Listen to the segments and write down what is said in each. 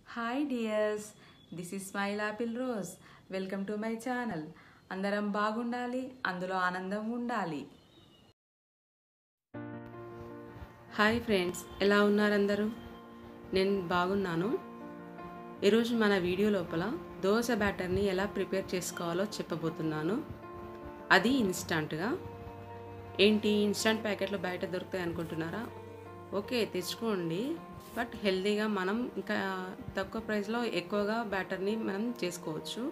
hi dears this is smile apple rose welcome to my channel అందరం బాగుండాలి అందులో ఆనందం ఉండాలి హాయ్ ఫ్రెండ్స్ ఎలా ఉన్నారు అందరూ నేను బాగున్నాను ఈరోజు మన వీడియో లోపల దోశ బ్యాటర్ని ఎలా ప్రిపేర్ చేసుకోవాలో చెప్పబోతున్నాను అది ఇన్స్టంట్గా ఏంటి ఇన్స్టంట్ ప్యాకెట్లు బయట దొరుకుతాయి అనుకుంటున్నారా ఓకే తెచ్చుకోండి బట్ హెల్తీగా మనం ఇంకా తక్కువ ప్రైస్లో ఎక్కువగా బ్యాటర్ని మనం చేసుకోవచ్చు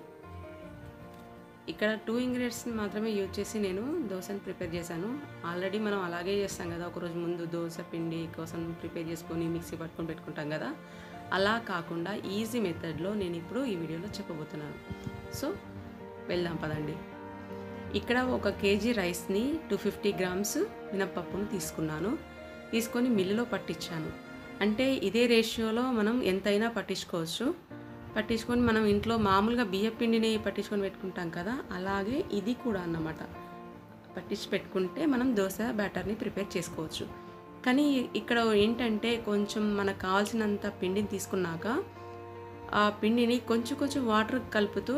ఇక్కడ టూ ఇంగ్రీడియంట్స్ని మాత్రమే యూజ్ చేసి నేను దోశని ప్రిపేర్ చేశాను ఆల్రెడీ మనం అలాగే చేస్తాం కదా ఒకరోజు ముందు దోశ పిండి కోసం ప్రిపేర్ చేసుకొని మిక్సీ పట్టుకొని పెట్టుకుంటాం కదా అలా కాకుండా ఈజీ మెథడ్లో నేను ఇప్పుడు ఈ వీడియోలో చెప్పబోతున్నాను సో వెళ్దాం పదండి ఇక్కడ ఒక కేజీ రైస్ని టూ ఫిఫ్టీ గ్రామ్స్ మినప్పప్పును తీసుకున్నాను తీసుకొని మిల్లులో పట్టించాను అంటే ఇదే రేషియోలో మనం ఎంతైనా పట్టించుకోవచ్చు పట్టించుకొని మనం ఇంట్లో మామూలుగా బియ్య పిండిని పట్టించుకొని పెట్టుకుంటాం కదా అలాగే ఇది కూడా అన్నమాట పట్టించి పెట్టుకుంటే మనం దోశ బ్యాటర్ని ప్రిపేర్ చేసుకోవచ్చు కానీ ఇక్కడ ఏంటంటే కొంచెం మనకు కావాల్సినంత పిండిని తీసుకున్నాక ఆ పిండిని కొంచెం కొంచెం వాటర్ కలుపుతూ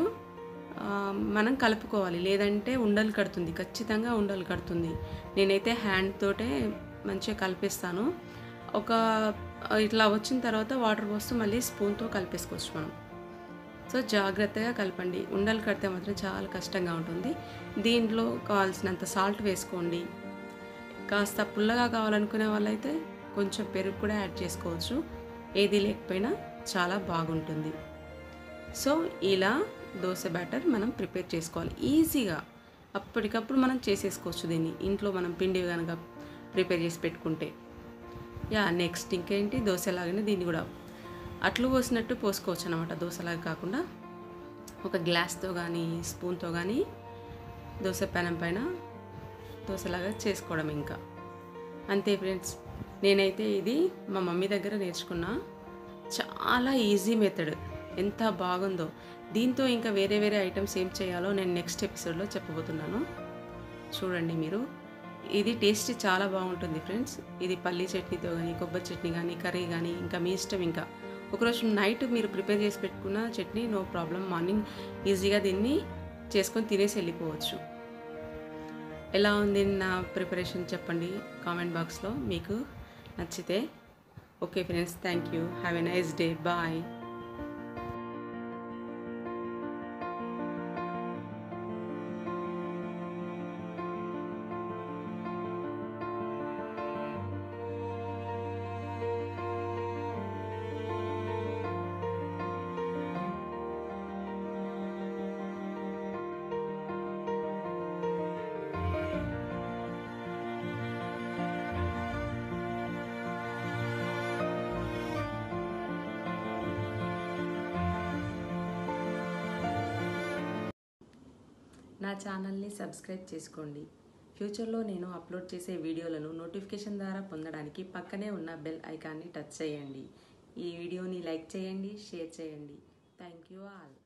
మనం కలుపుకోవాలి లేదంటే ఉండలు కడుతుంది ఖచ్చితంగా ఉండలు కడుతుంది నేనైతే హ్యాండ్ తోటే మంచిగా కలిపిస్తాను ఒక ఇట్లా వచ్చిన తర్వాత వాటర్ పోస్తూ మళ్ళీ స్పూన్తో కలిపేసుకోవచ్చు మనం సో జాగ్రత్తగా కలపండి ఉండలు కడితే మాత్రం చాలా కష్టంగా ఉంటుంది దీంట్లో కావాల్సినంత సాల్ట్ వేసుకోండి కాస్త పుల్లగా కావాలనుకునే వాళ్ళైతే కొంచెం పెరుగు కూడా యాడ్ చేసుకోవచ్చు ఏది లేకపోయినా చాలా బాగుంటుంది సో ఇలా దోశ బ్యాటర్ మనం ప్రిపేర్ చేసుకోవాలి ఈజీగా అప్పటికప్పుడు మనం చేసేసుకోవచ్చు దీన్ని ఇంట్లో మనం పిండి కనుక ప్రిపేర్ చేసి పెట్టుకుంటే యా నెక్స్ట్ ఇంకేంటి దోశలాగానే దీన్ని కూడా అట్లు పోసినట్టు పోసుకోవచ్చు అనమాట దోశలాగా కాకుండా ఒక గ్లాస్తో కానీ స్పూన్తో కానీ దోశ పెనం పైన దోశలాగా చేసుకోవడం ఇంకా అంతే ఫ్రెండ్స్ నేనైతే ఇది మా మమ్మీ దగ్గర నేర్చుకున్నా చాలా ఈజీ మెథడ్ ఎంత బాగుందో దీంతో ఇంకా వేరే వేరే ఐటమ్స్ ఏం చేయాలో నేను నెక్స్ట్ ఎపిసోడ్లో చెప్పబోతున్నాను చూడండి మీరు ఇది టేస్ట్ చాలా బాగుంటుంది ఫ్రెండ్స్ ఇది పల్లీ చట్నీతో కానీ కొబ్బరి చట్నీ కానీ కర్రీ కానీ ఇంకా మీ ఇష్టం ఇంకా ఒకరోజు నైట్ మీరు ప్రిపేర్ చేసి పెట్టుకున్న చట్నీ నో ప్రాబ్లం మార్నింగ్ ఈజీగా దీన్ని చేసుకొని తినేసి వెళ్ళిపోవచ్చు ఎలా ఉంది నా ప్రిపరేషన్ చెప్పండి కామెంట్ బాక్స్లో మీకు నచ్చితే okay friends thank you have a nice day bye నా ఛానల్ని సబ్స్క్రైబ్ చేసుకోండి ఫ్యూచర్లో నేను అప్లోడ్ చేసే వీడియోలను నోటిఫికేషన్ ద్వారా పొందడానికి పక్కనే ఉన్న బెల్ ఐకాన్ని టచ్ చేయండి ఈ వీడియోని లైక్ చేయండి షేర్ చేయండి థ్యాంక్ యూ ఆల్